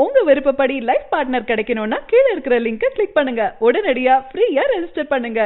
உங்க விருப்பப்படி life partner கிடைக்கணும்னா கீழே இருக்கிற லிங்கை கிளிக் பண்ணுங்க உடனடியா ஃப்ரீயா ரெஜிஸ்டர் பண்ணுங்க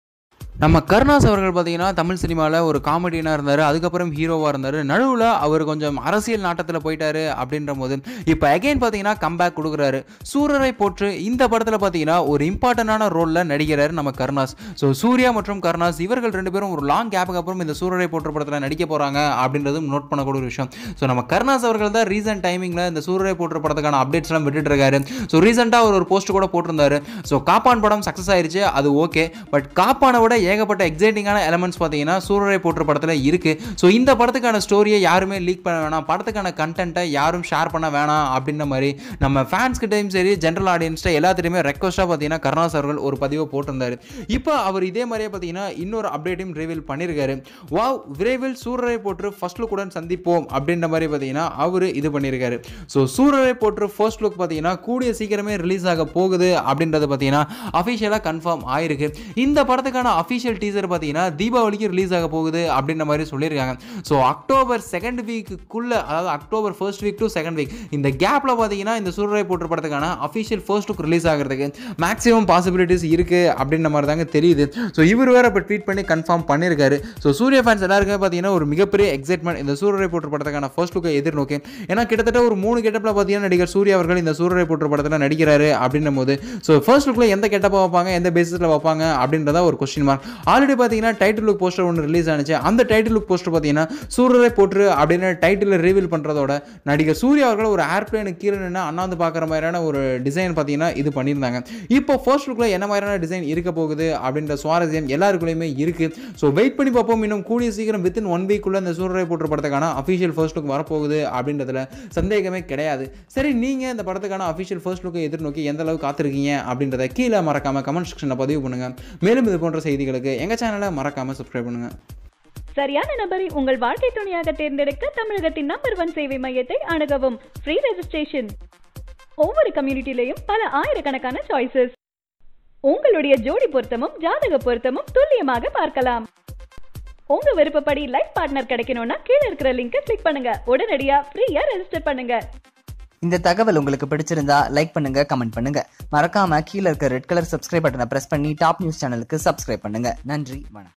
நம்ம கருணாஸ் அவர்கள் பார்த்தீங்கன்னா தமிழ் சினிமாவில் ஒரு காமெடியனாக இருந்தார் அதுக்கப்புறம் ஹீரோவாக இருந்தார் நடுவில் அவர் கொஞ்சம் அரசியல் நாட்டத்தில் போயிட்டாரு அப்படின்ற போது இப்போ அகைன் பார்த்தீங்கன்னா கம்பேக் கொடுக்குறாரு சூரரை போற்று இந்த படத்தில் பார்த்தீங்கன்னா ஒரு இம்பார்ட்டண்டான ரோலில் நடிக்கிறார் நம்ம கருணாஸ் ஸோ சூர்யா மற்றும் கருணாஸ் இவர்கள் ரெண்டு பேரும் ஒரு லாங் கேப்புக்கு அப்புறம் இந்த சூரரை போற்று படத்தில் நடிக்க போகிறாங்க அப்படின்றதும் நோட் பண்ணக்கூடிய ஒரு விஷயம் ஸோ நம்ம கருணாஸ் அவர்கள் தான் ரீசன்ட் டைமிங்கில் இந்த சூரரை போற்று படத்துக்கான அப்டேட்ஸ்லாம் விட்டுட்டு இருக்காரு ஸோ ரீசெண்டாக அவர் ஒரு போஸ்ட் கூட போட்டிருந்தாரு ஸோ காப்பான் படம் சக்ஸஸ் ஆயிருச்சு அது ஓகே பட் காப்பானை விட ஏகப்பட்ட எக்ஸைட்டிங்கான எலமெண்ட்ஸ் பார்த்தீங்கன்னா சூரரை போற்று படத்தில் இருக்குது ஸோ இந்த படத்துக்கான ஸ்டோரியை யாருமே லீக் பண்ண வேணாம் படத்துக்கான கண்டென்ட்டை யாரும் ஷேர் பண்ண வேணாம் அப்படின்ற மாதிரி நம்ம ஃபேன்ஸ் கிட்டையும் சரி ஜென்ரல் ஆடியன்ஸ்ட்டை எல்லாத்துலேயுமே ரெக்வஸ்ட்டாக பார்த்தீங்கன்னா கருணாஸ் அவர்கள் ஒரு பதிவை போட்டிருந்தாரு இப்போ அவர் இதே மாதிரியே பார்த்தீங்கன்னா இன்னொரு அப்டேட்டையும் ரிவீல் பண்ணியிருக்காரு வாவ் விரைவில் சூரரை போற்று ஃபர்ஸ்ட் லுக்குடன் சந்திப்போம் அப்படின்ற மாதிரி பார்த்தீங்கன்னா அவர் இது பண்ணியிருக்காரு ஸோ சூரரை போற்று ஃபர்ஸ்ட் லுக் பார்த்தீங்கன்னா கூடிய சீக்கிரமே ரிலீஸ் ஆக போகுது அப்படின்றது பார்த்தீங்கன்னா அஃபிஷியலாக கன்ஃபார்ம் ஆயிருக்கு இந்த படத்துக்கான அஃபிஷியல் டீசர் பார்த்தீங்கன்னா தீபாவளிக்கு ரிலீஸ் ஆக போகுது அப்படின்ற மாதிரி சொல்லியிருக்காங்க ஸோ அக்டோபர் செகண்ட் வீக்குக்குள்ள அதாவது October first week to second week இந்த கேப்பில் பார்த்தீங்கன்னா இந்த சூரரை போட்டு படத்துக்கான அஃபிஷியல் ஃபர்ஸ்ட் லுக் ரிலீஸ் ஆகிறதுக்கு மேக்ஸிமம் பாசிபிலிட்டிஸ் இருக்குது அப்படின்ற மாதிரி தாங்க தெரியுது ஸோ இவர் வேற இப்போ ட்வீட் பண்ணி கன்ஃபார்ம் பண்ணியிருக்காரு ஸோ சூர்யா ஃபேன்ஸ் எல்லாருக்குமே பார்த்தீங்கன்னா ஒரு மிகப்பெரிய எக்ஸைட்மெண்ட் இந்த சூரரை போட்டு படத்துக்கான ஃபர்ஸ்ட் லுக்கை எதிர்நோக்கி ஏன்னா கிட்டத்தட்ட ஒரு மூணு கெட்டப்பில் பார்த்தீங்கன்னா நடிகர் சூர்யா அவர்கள் இந்த சூரரை போட்டு படத்தில் நடிக்கிறாரு அப்படின்னும் போது ஸோ ஃபர்ஸ்ட் லுக்கில் எந்த கெட்டப்பாக வைப்பாங்க எந்த பேசிஸில் வைப்பாங்க அப்படின்றத ஒரு கொஸ்டின் மார்க் ஆல்ரெடி பார்த்தீங்கன்னா டைட்டில் லுக் போஸ்டர் ஒன்று ரிலீஸ் ஆனிச்சு அந்த டைட்டில் லுக் போஸ்டர் பார்த்தீங்கன்னா சூரரை போட்டு அப்படின்னு டைட்டில் ரிவீல் பண்ணுறதோட நடிகர் சூர்யா அவர்கள் ஒரு ஏர்பிளேனுக்கு கீழே நின்று அண்ணாந்து பார்க்குற மாதிரியான ஒரு டிசைன் பார்த்தீங்கன்னா இது பண்ணியிருந்தாங்க இப்போ ஃபர்ஸ்ட் லுக்கில் என்ன மாதிரியான டிசைன் இருக்க போகுது அப்படின்ற சுவாரஸ்யம் எல்லாருக்குள்ளேயுமே இருக்குது ஸோ வெயிட் பண்ணி பார்ப்போம் இன்னும் கூடிய சீக்கிரம் வித்தின் ஒன் வீக்குள்ளே இந்த சூரரை போட்டு படத்துக்கான அஃபிஷியல் ஃபர்ஸ்ட் லுக் வரப்போகுது அப்படின்றதுல சந்தேகமே கிடையாது சரி நீங்கள் இந்த படத்துக்கான அஃபிஷியல் ஃபர்ஸ்ட் லுக்கை எதிர்நோக்கி எந்த அளவுக்கு காத்திருக்கீங்க அப்படின்றத கீழே மறக்காமல் கமெண்ட் செக்ஷனில் பதிவு பண்ணுங்கள் மேலும் இது போன்ற செய்திகளுக்கு எங்கள் சேனலை மறக்காமல் சப்ஸ்கிரைப் பண்ணுங்கள் சரியான நபரை உங்கள் வாழ்க்கை துணையாக தேர்ந்தெடுக்க தமிழகத்தின் நம்பர் ஒன் சேவை மையத்தை அணுகவும் ஃப்ரீ ரெஜிஸ்ட்ரேஷன் ஒவ்வொரு கம்யூனிட்டிலையும் பல ஆயிரக்கணக்கான சாய்ஸஸ் உங்களுடைய ஜோடி பொருத்தமும் ஜாதக பொருத்தமும் துல்லியமாக பார்க்கலாம் உங்க விருப்பப்படி லைஃப் பார்ட்னர் கிடைக்கணும்னா கீழே இருக்கிற லிங்கை கிளிக் பண்ணுங்க உடனடியா ஃப்ரீயா ரெஜிஸ்டர் பண்ணுங்க இந்த தகவல் உங்களுக்கு பிடிச்சிருந்தா லைக் பண்ணுங்க கமெண்ட் பண்ணுங்க மறக்காம கீழே இருக்க ரெட் கலர் சப்ஸ்கிரைப் பட்டனை பிரஸ் பண்ணி டாப் நியூஸ் சேனலுக்கு சப்ஸ்கிரைப் பண்ணுங்க நன்றி வணக்கம்